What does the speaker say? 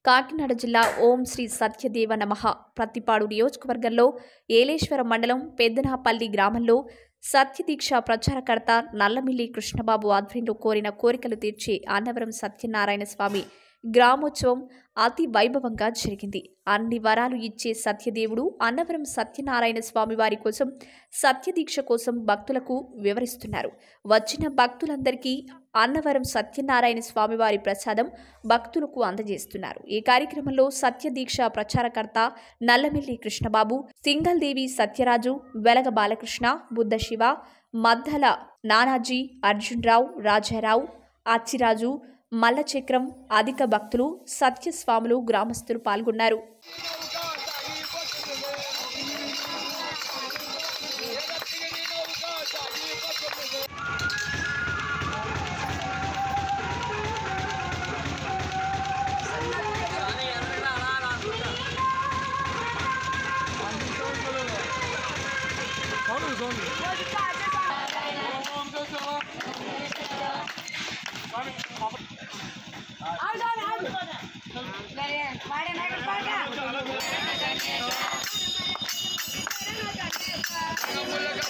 కాకినాడ జిల్లా ఓం శ్రీ సత్యదేవ నమః ప్రతిపాడు నియోజకవర్గంలో ఏలేశ్వరం మండలం పెద్దనాపల్లి గ్రామంలో సత్యదీక్ష ప్రచారకర్త నల్లమిల్లి కృష్ణబాబు ఆధ్వర్యంలో కోరిన కోరికలు తీర్చే అన్నవరం సత్యనారాయణ స్వామి గ్రామోత్సవం అతి వైభవంగా జరిగింది అన్ని వరాలు ఇచ్చే సత్యదేవుడు అన్నవరం సత్యనారాయణ స్వామి వారి కోసం సత్యదీక్ష కోసం భక్తులకు వివరిస్తున్నారు వచ్చిన భక్తులందరికీ అన్నవరం సత్యనారాయణ స్వామి వారి ప్రసాదం భక్తులకు అందజేస్తున్నారు ఈ కార్యక్రమంలో సత్యదీక్ష ప్రచారకర్త నల్లమిల్లి కృష్ణబాబు సింగల్దేవి సత్యరాజు వెలగ బాలకృష్ణ బుద్ధ శివ మద్దల నానాజీ అర్జున్రావు రాజారావు అచ్చిరాజు మల్లచక్రం అధిక భక్తులు సత్యస్వాములు గ్రామస్తులు పాల్గొన్నారు వాడే